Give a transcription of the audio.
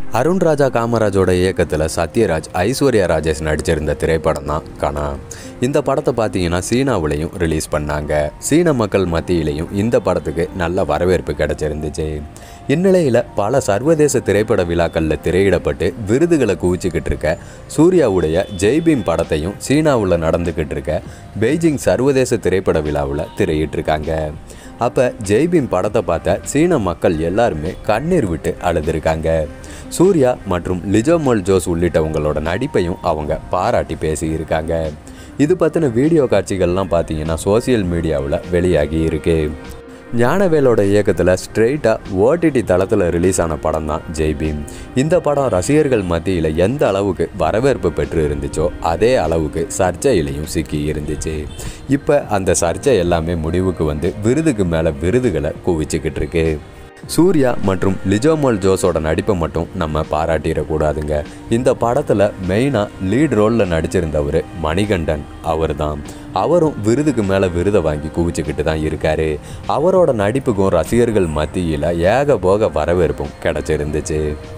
அருண் ராஜா காமராஜோட இயக்கத்தில் சத்யராஜ் ஐஸ்வர்யா ராஜேஷ் நடிச்சிருந்த திரைப்படம் தான் கனா இந்த படத்தை பார்த்தீங்கன்னா சீனாவுலேயும் ரிலீஸ் பண்ணாங்க சீன மக்கள் மத்தியிலையும் இந்த படத்துக்கு நல்ல வரவேற்பு கிடைச்சிருந்துச்சு இந்நிலையில் பல சர்வதேச திரைப்பட விழாக்களில் திரையிடப்பட்டு விருதுகளை குவிச்சுக்கிட்டு இருக்க சூர்யாவுடைய ஜெய்பீம் படத்தையும் சீனாவில் நடந்துக்கிட்டு இருக்க பெய்ஜிங் சர்வதேச திரைப்பட விழாவில் திரையிட்டிருக்காங்க அப்போ ஜெய்பீம் படத்தை பார்த்த சீன மக்கள் எல்லாருமே கண்ணீர் விட்டு அழுதுருக்காங்க சூர்யா மற்றும் லிஜோமோல் ஜோஸ் உள்ளிட்டவங்களோட நடிப்பையும் அவங்க பாராட்டி பேசியிருக்காங்க இது பற்றின வீடியோ காட்சிகள்லாம் பார்த்தீங்கன்னா சோசியல் மீடியாவில் வெளியாகி இருக்கு ஞானவேலோட இயக்கத்தில் ஸ்ட்ரெயிட்டாக ஓடிடி தளத்தில் ரிலீஸ் ஆன படம் தான் ஜெய்பீம் இந்த படம் ரசிகர்கள் மத்தியில் எந்த அளவுக்கு வரவேற்பு பெற்று இருந்துச்சோ அதே அளவுக்கு சர்ச்சையிலையும் சிக்கி இருந்துச்சு இப்போ அந்த சர்ச்சை எல்லாமே முடிவுக்கு வந்து விருதுக்கு மேலே விருதுகளை குவிச்சுக்கிட்டு இருக்கு சூர்யா மற்றும் லிஜோமல் ஜோஸோட நடிப்பை மட்டும் நம்ம பாராட்டிடக்கூடாதுங்க இந்த படத்தில் மெயினாக லீட் ரோலில் நடிச்சிருந்தவர் மணிகண்டன் அவர் தான் அவரும் விருதுக்கு மேலே விருதை வாங்கி குவிச்சுக்கிட்டு தான் இருக்காரு அவரோட நடிப்புக்கும் ரசிகர்கள் மத்தியில் ஏக போக வரவேற்பும் கிடச்சிருந்துச்சு